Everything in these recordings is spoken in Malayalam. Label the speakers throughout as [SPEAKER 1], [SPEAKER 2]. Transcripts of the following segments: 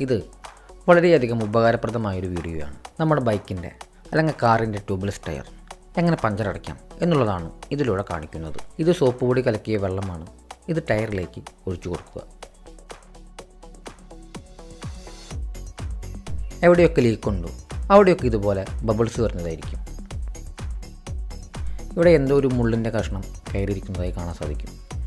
[SPEAKER 1] ഇത് വളരെയധികം ഉപകാരപ്രദമായൊരു വീഡിയോയാണ് നമ്മുടെ ബൈക്കിൻ്റെ അല്ലെങ്കിൽ കാറിൻ്റെ ട്യൂബ്ലെസ് ടയർ എങ്ങനെ പഞ്ചർ അടയ്ക്കാം എന്നുള്ളതാണ് ഇതിലൂടെ കാണിക്കുന്നത് ഇത് സോപ്പ് പൊടി കലക്കിയ വെള്ളമാണ് ഇത് ടയറിലേക്ക് ഒഴിച്ചു കൊടുക്കുക എവിടെയൊക്കെ ലീക്ക് ഉണ്ടോ അവിടെയൊക്കെ ഇതുപോലെ ബബിൾസ് വരുന്നതായിരിക്കും ഇവിടെ എന്തോ ഒരു മുള്ളിൻ്റെ കഷ്ണം കയറിയിരിക്കുന്നതായി കാണാൻ സാധിക്കും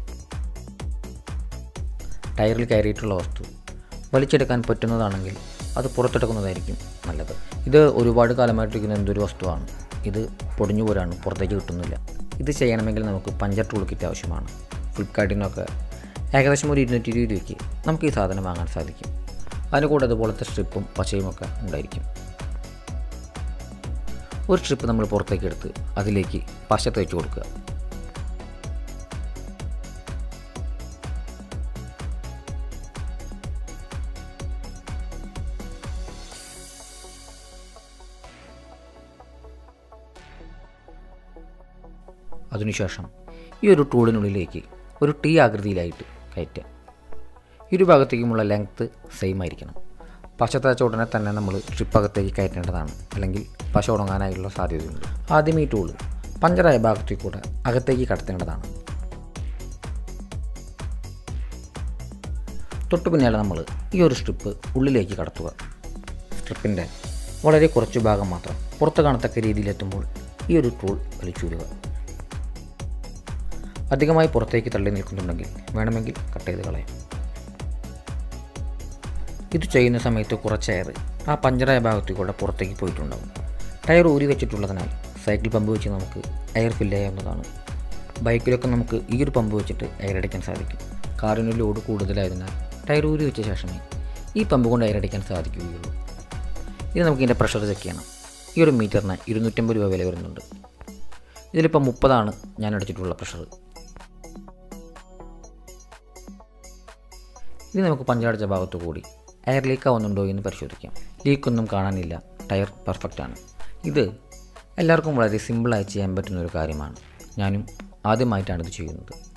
[SPEAKER 1] ടയറിൽ കയറിയിട്ടുള്ള വസ്തു വലിച്ചെടുക്കാൻ പറ്റുന്നതാണെങ്കിൽ അത് പുറത്തെടുക്കുന്നതായിരിക്കും നല്ലത് ഇത് ഒരുപാട് കാലമായിട്ടിരിക്കുന്ന എന്തൊരു വസ്തുവാണ് ഇത് പൊടിഞ്ഞു പോരാണ് പുറത്തേക്ക് കിട്ടുന്നില്ല ഇത് ചെയ്യണമെങ്കിൽ നമുക്ക് പഞ്ചർ ടൂൾ കിറ്റ് ആവശ്യമാണ് ഫ്ലിപ്കാർട്ടിൽ നിന്നൊക്കെ ഏകദേശം ഒരു ഇരുന്നൂറ്റി ഇരുപത് രൂപയ്ക്ക് നമുക്ക് ഈ സാധനം വാങ്ങാൻ സാധിക്കും അതിന് കൂടെ അതുപോലത്തെ സ്ട്രിപ്പും പശയും ഒക്കെ ഉണ്ടായിരിക്കും ഒരു സ്ട്രിപ്പ് നമ്മൾ പുറത്തേക്ക് എടുത്ത് അതിലേക്ക് പശ തേച്ച് കൊടുക്കുക അതിനുശേഷം ഈ ഒരു ടൂളിനുള്ളിലേക്ക് ഒരു ടി ആകൃതിയിലായിട്ട് കയറ്റുക ഇരു ഭാഗത്തേക്കുമുള്ള ലെങ്ത്ത് സെയിം ആയിരിക്കണം പശ തേച്ച ഉടനെ തന്നെ നമ്മൾ സ്ട്രിപ്പകത്തേക്ക് കയറ്റേണ്ടതാണ് അല്ലെങ്കിൽ പശ ഉണങ്ങാനായുള്ള സാധ്യതയുണ്ട് ആദ്യം ഈ ടൂള് പഞ്ചറായ ഭാഗത്തേക്ക് കൂടെ അകത്തേക്ക് കടത്തേണ്ടതാണ് തൊട്ടു പിന്നാലെ നമ്മൾ ഈ ഒരു സ്ട്രിപ്പ് ഉള്ളിലേക്ക് കടത്തുക സ്ട്രിപ്പിൻ്റെ വളരെ കുറച്ച് ഭാഗം മാത്രം പുറത്ത് കാണത്തക്ക രീതിയിലെത്തുമ്പോൾ ഈ ഒരു ടൂൾ വലിച്ചൂരുക അധികമായി പുറത്തേക്ക് തള്ളി നിൽക്കുന്നുണ്ടെങ്കിൽ വേണമെങ്കിൽ കട്ട് ചെയ്ത് കളയാം ഇത് ചെയ്യുന്ന സമയത്ത് കുറച്ച് എയർ ആ പഞ്ചറായ ഭാഗത്തിൽ കൂടെ പുറത്തേക്ക് പോയിട്ടുണ്ടാകും ടയർ ഊരി വെച്ചിട്ടുള്ളതിനാൽ സൈക്കിൾ പമ്പ് വെച്ച് നമുക്ക് എയർ ഫില്ല് ചെയ്യാവുന്നതാണ് ബൈക്കിലൊക്കെ നമുക്ക് ഈ ഒരു പമ്പ് വെച്ചിട്ട് എയർ അടിക്കാൻ സാധിക്കും കാറിന് ലോഡ് കൂടുതലായതിനാൽ ടയർ ഊരി വെച്ച ശേഷമേ ഈ പമ്പ് കൊണ്ട് എയർ അടിക്കാൻ സാധിക്കുകയുള്ളൂ ഇത് നമുക്ക് ഇതിൻ്റെ പ്രഷർ ചെക്ക് ചെയ്യണം ഈ ഒരു മീറ്ററിന് ഇരുന്നൂറ്റമ്പത് രൂപ വില വരുന്നുണ്ട് ഇതിലിപ്പോൾ മുപ്പതാണ് ഞാൻ അടിച്ചിട്ടുള്ള പ്രഷർ ഇനി നമുക്ക് പഞ്ചറടിച്ച ഭാഗത്തു കൂടി എയർ ലീക്ക് ആവുന്നുണ്ടോ എന്ന് പരിശോധിക്കാം ലീക്കൊന്നും കാണാനില്ല ടയർ പെർഫെക്റ്റ് ആണ് ഇത് എല്ലാവർക്കും വളരെ സിമ്പിളായി ചെയ്യാൻ പറ്റുന്ന ഒരു കാര്യമാണ് ഞാനും ആദ്യമായിട്ടാണ് ഇത് ചെയ്യുന്നത്